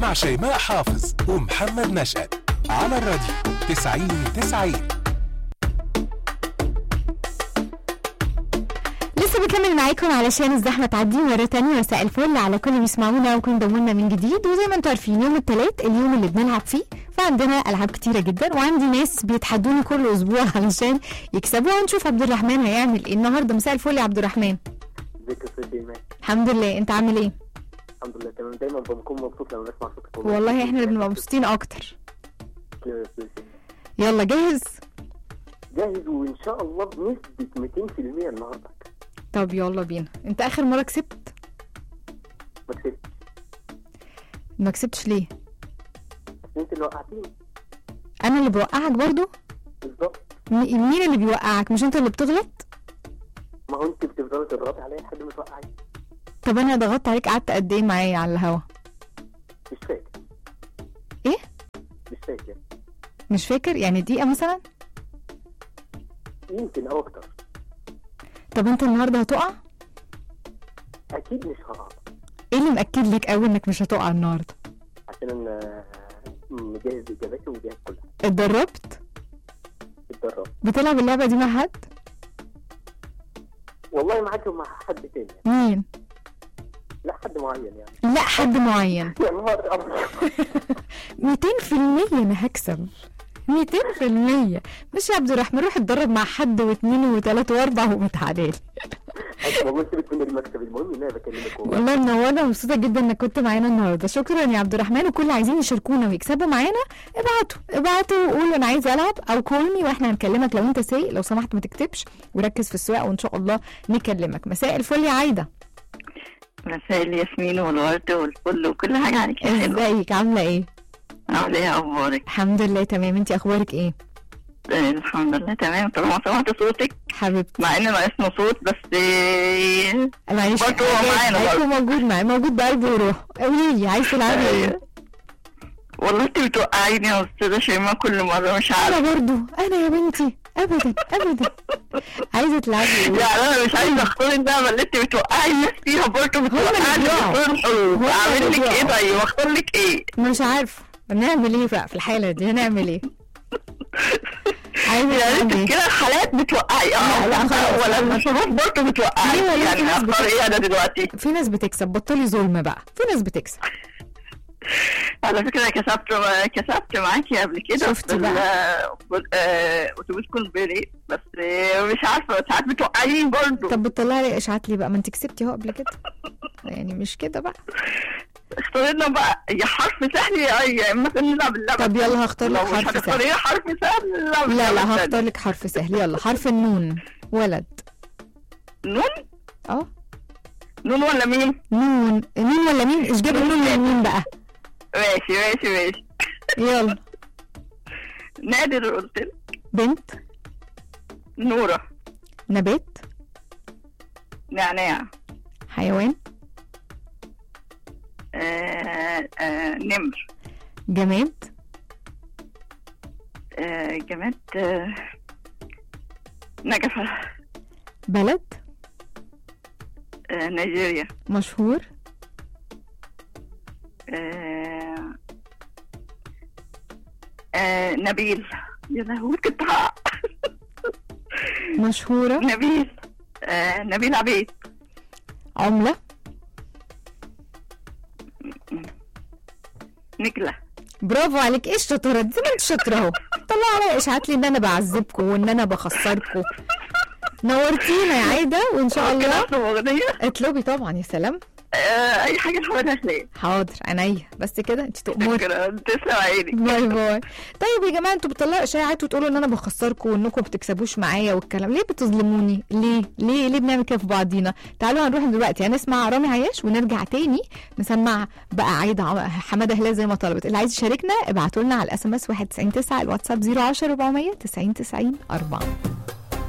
مع شيماء حافظ ومحمد نشأت على الراديو 90 90 لسه بكمل معاكم علشان الزحمه تعدي مره تانية مساء الفل على كل اللي بيسمعونا وكل ضمونا من جديد وزي ما انتم عارفين يوم الثلاث اليوم اللي بنلعب فيه فعندنا العاب كتيره جدا وعندي ناس بيتحدوني كل اسبوع علشان يكسبوا هنشوف عبد الرحمن هيعمل ايه النهارده مساء الفل يا عبد الرحمن ازيك يا استاذ ايمان الحمد لله انت عامل ايه الحمد لله تمام دايما بكون مبسوط لما بسمع صوتك والله احنا اللي بنبقى مبسوطين اكتر كده يا استاذ إيمان. يلا جاهز جاهز وان شاء الله بنسبه 200% النهارده طب يلا بينا انت اخر مره كسبت ما كسبتش ما كسبتش ليه بس انت اللي وقعتيني انا اللي بوقعك برضو بالظبط م- مين اللي بيوقعك مش انت اللي بتغلط ما هو انت بتفضلي تضغطي عليا لحد ما توقعي طب انا ضغطت عليك قعدت قد ايه معايا على الهوا مش فاكر ايه مش فاكر مش فاكر يعني دقيقه مثلا يمكن او اكتر طب انت النهارده هتقع اكيد مش هقع ايه اللي مأكد لك قوي انك مش هتقع النهارده عشان انا مجهز اجاباتي ومجهز كل حاجه اتدربت اتدرب بتلعب اللعبه دي مع حد والله معاك ومع حد تاني يعني. مين لا حد معين يعني لا حد معين يا نهار ابيض 200% انا هكسب 200% مش يا عبد الرحمن روح اتدرب مع حد واثنين وثلاثة واربعة وتعالى لي انت والله سيبك من المكتب المهم ان انا بكلمك والله والله منورة ومبسوطة جدا انك كنت معانا النهارده شكرا يا عبد الرحمن وكل اللي عايزين يشاركونا ويكسبوا معانا ابعتوا ابعتوا وقولوا انا عايز العب او كولمي واحنا هنكلمك لو انت سايق لو سمحت ما تكتبش وركز في السواقه وان شاء الله نكلمك مساء الفل يا عايده مساء الياسمين والورد والفل وكل حاجة عليك يا حلوة ازيك عامله ايه عاملة ايه أخبارك؟ الحمد لله تمام انت اخبارك ايه آه، الحمد لله تمام طالما سمعت صوتك حبيبتي مع إن ناقصنا صوت بس آه، معلش برضه هو معانا هيكون موجود معايا موجود بقلبه وروحه قولي لي عايز تلعبي ايه والله انت بتوقعيني يا أستاذة شيماء كل مرة مش عارفة انا برضو انا يا بنتي ابدا ابدا عايزه تلعبي ايه يعني أنا مش عايزة أختار اللعبة اللي انت بتوقعي الناس فيها برضه بتوقعني بيقعوا. بتختار الحروف هم أعمل اللي لك إيه بيقعوا. طيب؟ أختار لك إيه؟ مش عارفه نعمل ايه بقى في الحاله دي هنعمل ايه عايزه يعني انت تلعبي ايه كده الحالات بتوقعي اه لا، لا، خلاص. ولا الحروف برضه بتوقعي ليه ولا في يعني ناس أختار إيه أنا دلوقتي؟ في ناس بتكسب بطلي ظلم بقى في ناس بتكسب على فكرة كسبت كسبت معاكي قبل كده شفتي في بقى. ال- بال- آه، أتوبيس كونفيري بس آه، مش عارفة ساعات بتوقعيني برضه طب بتطلعي لي اشاعات ليه بقى ما انت كسبتي اهو قبل كده يعني مش كده بقى اختاري لنا بقى يا حرف سهل يا يا اما مثلا نلعب اللعبة طب يلا هختار لك لو مش حرف سهل هتختاري حرف سهل نلعب لا اللعبة لا التانية. هختار لك حرف سهل يلا حرف النون ولد نون اه نون ولا مين؟ نون مين ولا مين ايش جاب النون لمين بقى ماشي ماشي ماشي يلا نادر قلت لك بنت نورة نبات نعناع حيوان آه، آه، نمر جماد آه، جماد آه، نجفة بلد آه، نيجيريا مشهور آه، آه، نبيل يا لهوي كنت هقع. مشهورة نبيل آه، نبيل عبيد عملة نجلة برافو عليك ايه الشطارة دي زي ما انت شاطرة اهو طلع عليا اشاعات لي ان انا بعذبكم وان انا بخسركم نورتينا يا عايدة وان شاء كده الله اطلب اغنية اطلبي طبعا يا سلام آه، اي حاجة نحولها خلال حاضر عينيا بس كده انت تأمري شكرا تسلم عينك باي باي طيب يا جماعه انتوا بتطلعوا اشاعات وتقولوا ان انا بخسركم وانكم ما بتكسبوش معايا والكلام ليه بتظلموني ليه ليه ليه بنعمل كده في بعضينا تعالوا هنروح دلوقتي هنسمع رامي عياش ونرجع تاني نسمع بقى عايده عم- حماده هلال زي ما طلبت اللي عايز يشاركنا ابعتوا لنا على الاس ام اس 199 الواتساب 010 400 90 90 4